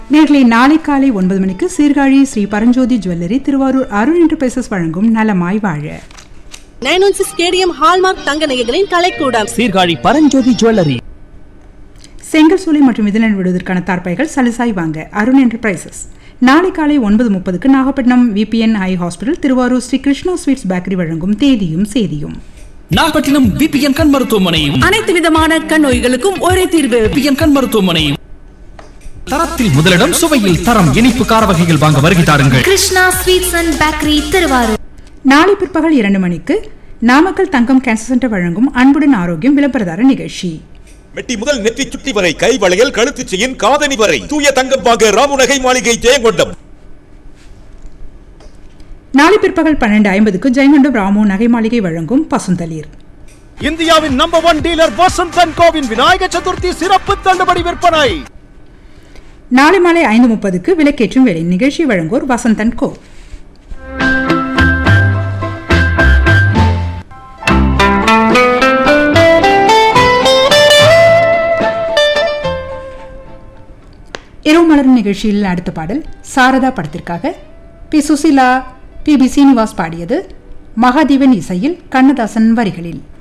நேர்களை நாளை காலை ஒன்பது மணிக்கு சீர்காழி ஸ்ரீ பரஞ்சோதி ஜுவல்லரி திருவாரூர் அருண் என்டர்பிரைசஸ் வழங்கும் நலமாய் வாழ nine one six KDM hallmark தங்க நகைகளின் கலைக்கூடம் சீர்காழி பரஞ்சோதி ஜுவல்லரி செங்கல் சூளை மற்றும் இதழன் விடுவதற்கான தார்ப்பாய்கள் சலுசாய் வாங்க அருண் என்டர்பிரைசஸ் நாளை காலை ஒன்பது முப்பதுக்கு Nagapattinam VPN eye hospital Thiruvarur Sri Krishna sweets bakery வழங்கும் தேதியும் சேதியும் நாகப்பட்டினம் பிபிஎன் கண் மருத்துவமனையும் அனைத்து விதமான கண் நோய்களுக்கும் ஒரே தீர்வு பிபிஎன் கண் மருத்துவமனையும் தரத்தில் முதலிடம் சுவையில் தரம் இனிப்பு கார வகைகள் வாங்க வருகை தாருங்கள் Krishna sweets and bakery Thiruvarur நாளை பிற்பகல் இரண்டு மணிக்கு நாமக்கல் தங்கம் கேன்சர் சென்டர் வழங்கும் அன்புடன் ஆரோக்கியம் விளம்பரதார நிகழ்ச்சி மெட்டி முதல் நெற்றி சுட்டி வரை கை வளையல் கழுத்து செயின் காதணி வரை தூய தங்கம் வாங்க ராமு நகை மாளிகை ஜெயங்கொண்டம் நாளை பிற்பகல் பன்னெண்டு ஐம்பதுக்கு ஜெயங்கொண்டம் ராமு நகை மாளிகை வழங்கும் பசுந்தளிர் இந்தியாவின் number one dealer Vasanth and கோவின் விநாயக சதுர்த்தி சிறப்பு தள்ளுபடி விற்பனை நாளை மாலை ஐந்து முப்பதுக்கு விளக்கேற்றும் வேலை நிகழ்ச்சி வழங்குவோர் வசந்தன் கோ இரவு மலரும் நிகழ்ச்சியில் அடுத்த பாடல் சாரதா படத்திற்காக P Susheela P B Srinivas பாடியது மகாதேவன் இசையில் கண்ணதாசன் வரிகளில்